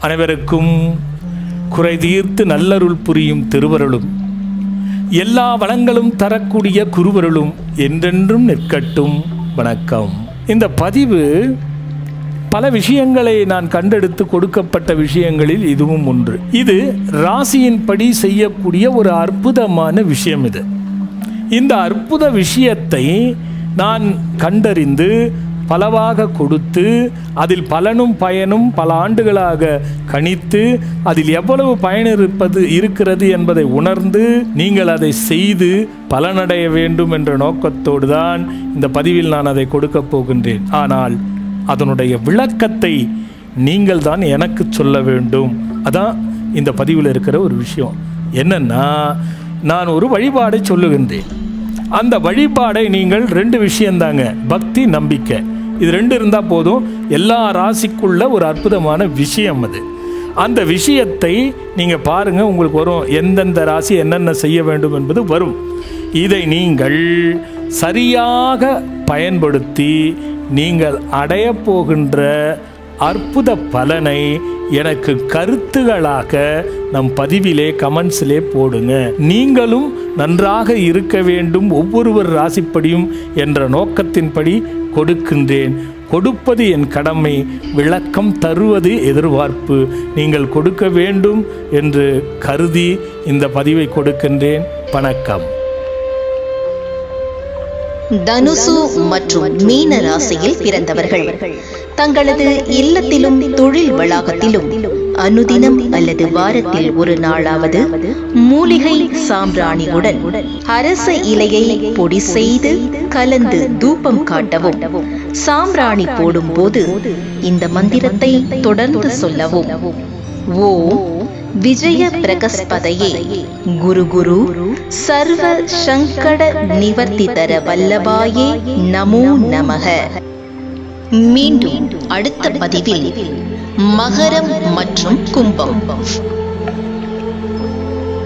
அனைவருக்கும் குறை தீர்த்து நல்லருள் புரியும் திருவருளும் எல்லா வளங்களும் தரக்கூடிய குருவருளும் என்றென்றும் நிற்கட்டும் வணக்கம் இந்த பதிவு பல விஷயங்களை நான் கண்டெடுத்து கொடுக்கப்பட்ட விஷயங்களில் இதுவும் ஒன்று இது ராசியின்படி செய்யக்கூடிய ஒரு அற்புதமான விஷயம் இது இந்த அற்புத விஷயத்தை நான் கண்டறிந்து பலவாக கொடுத்து அதில் பலனும் பயனும் பல ஆண்டுகளாக கணித்து அதில் எவ்வளவு பயன் இருப்பது இருக்கிறது என்பதை உணர்ந்து நீங்கள் அதை செய்து பலனடைய வேண்டும் என்ற நோக்கத்தோடு தான் இந்த பதிவில் நான் அதை கொடுக்கப் போகின்றேன் ஆனால் அதனுடைய விளக்கத்தை நீங்கள் தான் எனக்கு சொல்ல வேண்டும் அதான் இந்த பதிவில் இருக்கிற ஒரு விஷயம் என்னன்னா நான் ஒரு வழிபாடை சொல்லுகின்றேன் அந்த வழிபாடை நீங்கள் ரெண்டு விஷயந்தாங்க பக்தி நம்பிக்கை இது ரெண்டு இருந்தால் போதும் எல்லா ராசிக்குள்ள ஒரு அற்புதமான விஷயம் அது அந்த விஷயத்தை நீங்கள் பாருங்கள் உங்களுக்கு வரும் எந்தெந்த ராசி என்னென்ன செய்ய வேண்டும் என்பது வரும் இதை நீங்கள் சரியாக பயன்படுத்தி நீங்கள் அடையப் போகின்ற அற்புத பலனை எனக்கு கருத்துகளாக நம் பதிவிலே கமெண்ட்ஸிலே போடுங்க நீங்களும் நன்றாக இருக்க வேண்டும் ஒவ்வொருவர் ராசிப்படியும் என்ற நோக்கத்தின்படி கொடுக்கின்றேன் கொடுப்பது என் கடமை விளக்கம் தருவது எதிர்பார்ப்பு நீங்கள் கொடுக்க வேண்டும் என்று கருதி இந்த பதிவை கொடுக்கின்றேன் வணக்கம் தனுசு மற்றும் மீன ராசியில் பிறந்தவர்கள் தங்களது இல்லத்திலும் தொழில் வளாகத்திலும் அனுதினம் அல்லது வாரத்தில் ஒரு நாளாவது மூலிகை சாம்பிராணியுடன் அரச இலையை பொடி செய்து கலந்து தூபம் காட்டவும் சாம்பிராணி போடும் போது இந்த மந்திரத்தை தொடர்ந்து சொல்லவும் ஓம் விஜய பிரகஸ்பதையே குரு குரு சர்வ சங்கட நிவர்த்திதர வல்லபாயே நமோ நமக மீண்டும் அடுத்த பதிவில் மகரம் மற்றும் கும்பம்